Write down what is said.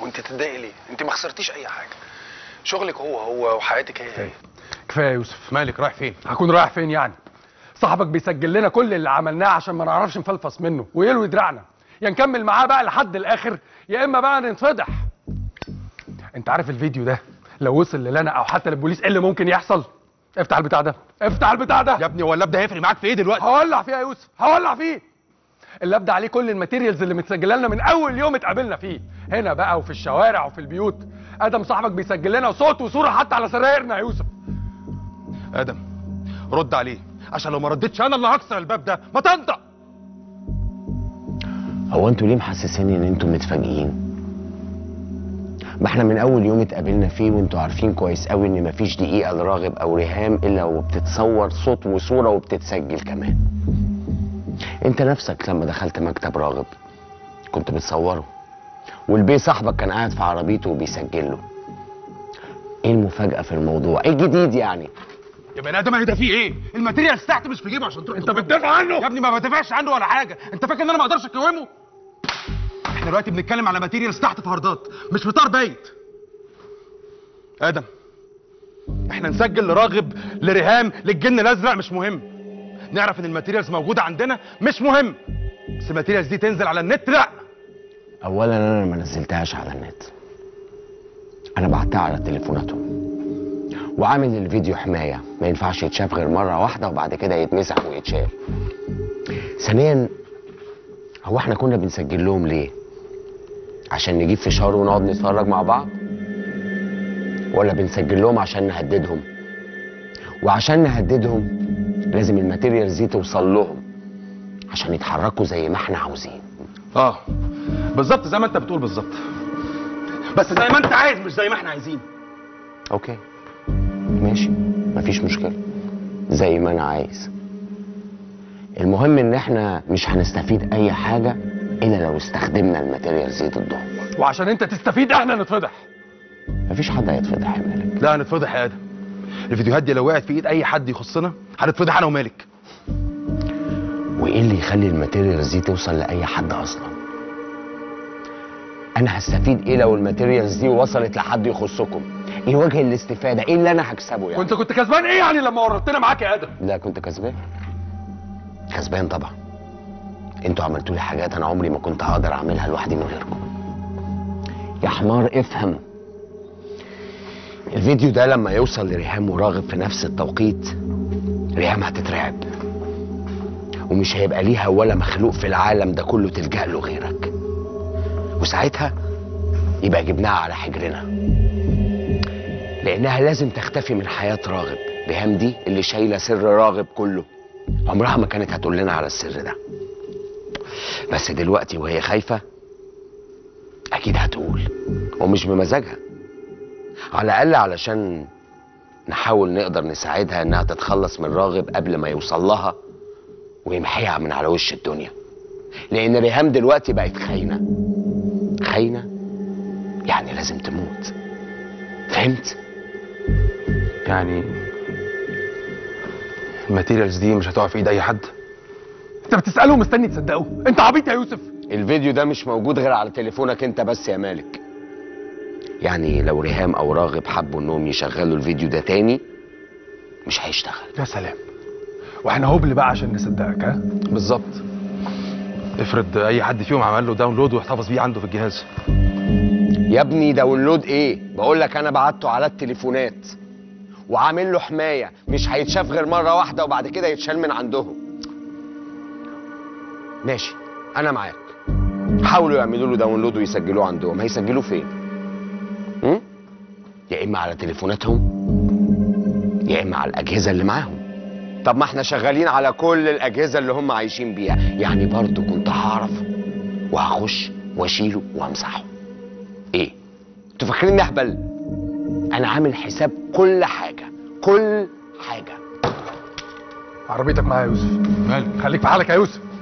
وانت تتضايقي ليه انت ما خسرتيش اي حاجه شغلك هو هو وحياتك هي هي كفايه يا يوسف مالك رايح فين هكون رايح فين يعني صاحبك بيسجل لنا كل اللي عملناه عشان ما نعرفش نفلفص منه ويلوي دراعنا يا نكمل معاه بقى لحد الاخر يا اما بقى ننفضح انت عارف الفيديو ده لو وصل لنا او حتى للبوليس ايه اللي ممكن يحصل افتح البتاع ده افتح البتاع ده يا ابني هو اللاب ده هيفرق معاك في ايه دلوقتي هولع فيه يا يوسف هولع فيه اللاب ده عليه كل الماتيريالز اللي متسجله لنا من اول يوم اتقابلنا فيه هنا بقى وفي الشوارع وفي البيوت ادم صاحبك بيسجل لنا صوت وصوره حتى على سرايرنا يا يوسف ادم رد عليه عشان لو ما ردتش انا اللي هكسر الباب ده ما تنطق هو انتوا ليه محسسيني ان انتوا متفاجئين ما احنا من اول يوم اتقابلنا فيه وانتوا عارفين كويس قوي ان مفيش دقيقه لراغب او ريهام الا وبتتصور صوت وصوره وبتتسجل كمان انت نفسك لما دخلت مكتب راغب كنت بتصوره والبيه صاحبك كان قاعد في عربيته وبيسجل له ايه المفاجاه في الموضوع ايه الجديد يعني يا بني ادم ده فيه ايه الماتيريال تحت مش في جيبه عشان تروح انت بتدافع عنه يا ابني ما بدافعش عنه ولا حاجه انت فاكر ان انا ما اقدرش اكومه احنا دلوقتي بنتكلم على ماتيريالز تحت في هاردات مش في طار بايت ادم احنا نسجل لراغب لريهام للجن الازرق مش مهم نعرف ان الماتيريالز موجوده عندنا مش مهم بس الماتيريالز دي تنزل على النت لا اولا انا ما نزلتهاش على النت انا بعتها على تليفوناتهم وعامل الفيديو حمايه ما ينفعش يتشاف غير مره واحده وبعد كده يتمسح ويتشال ثانيا هو احنا كنا بنسجل لهم ليه عشان نجيب فشار ونقعد نتفرج مع بعض ولا بنسجل لهم عشان نهددهم وعشان نهددهم لازم الماتيريالز دي توصل لهم عشان يتحركوا زي ما احنا عاوزين اه بالظبط زي ما انت بتقول بالظبط بس زي ما انت عايز مش زي ما احنا عايزين اوكي ماشي مفيش مشكلة زي ما انا عايز المهم ان احنا مش هنستفيد اي حاجة الا لو استخدمنا الماتيريالز دي ضدهم وعشان انت تستفيد احنا نتفضح مفيش حد هيتفضح يا مالك لا هنتفضح يا ادم الفيديوهات دي لو وقعت في ايد اي حد يخصنا هنتفضح انا ومالك وايه اللي يخلي الماتيريالز دي توصل لاي حد اصلا انا هستفيد ايه لو الماتيريالز دي وصلت لحد يخصكم ايه وجه الاستفادة ايه اللي انا هكسبه يعني وانت كنت كسبان ايه يعني لما ورطتنا معاك يا ادم لا كنت كسبان كسبان طبعا انتوا عملتوا لي حاجات انا عمري ما كنت هقدر اعملها لوحدي من غيركم يا حمار افهم الفيديو ده لما يوصل لريهام وراغب في نفس التوقيت ريهام هتترعب ومش هيبقى ليها ولا مخلوق في العالم ده كله تلجأ له غيرك وساعتها يبقى جبناها على حجرنا لانها لازم تختفي من حياه راغب ريهام دي اللي شايله سر راغب كله عمرها ما كانت هتقول لنا على السر ده بس دلوقتي وهي خايفه اكيد هتقول ومش بمزاجها على الاقل علشان نحاول نقدر نساعدها انها تتخلص من راغب قبل ما يوصل لها ويمحيها من على وش الدنيا لان ريهام دلوقتي بقت خاينه خاينه يعني لازم تموت فهمت يعني الماتيريالز دي مش هتقع في ايد اي حد انت بتساله ومستني تصدقه انت عبيط يا يوسف الفيديو ده مش موجود غير على تليفونك انت بس يا مالك يعني لو ريهام او راغب حبوا انهم يشغلوا الفيديو ده تاني مش هيشتغل يا سلام واحنا هبل بقى عشان نصدقك ها بالظبط افرض اي حد فيهم عمل له داونلود واحتفظ بيه عنده في الجهاز يا ابني داونلود ايه بقول لك انا بعته على التليفونات وعامل له حمايه مش هيتشاف غير مره واحده وبعد كده يتشال من عندهم ماشي انا معاك حاولوا يعملوا له داونلود ويسجلوه عندهم هيسجلوه فين م? يا اما على تليفوناتهم يا اما على الاجهزه اللي معاهم طب ما احنا شغالين على كل الاجهزه اللي هم عايشين بيها يعني برضو كنت هعرف وهخش واشيله وامسحه ايه انتوا فاكرين اهبل انا عامل حساب كل حاجه كل حاجه عربيتك معايا يا يوسف مالك خليك في حالك يا يوسف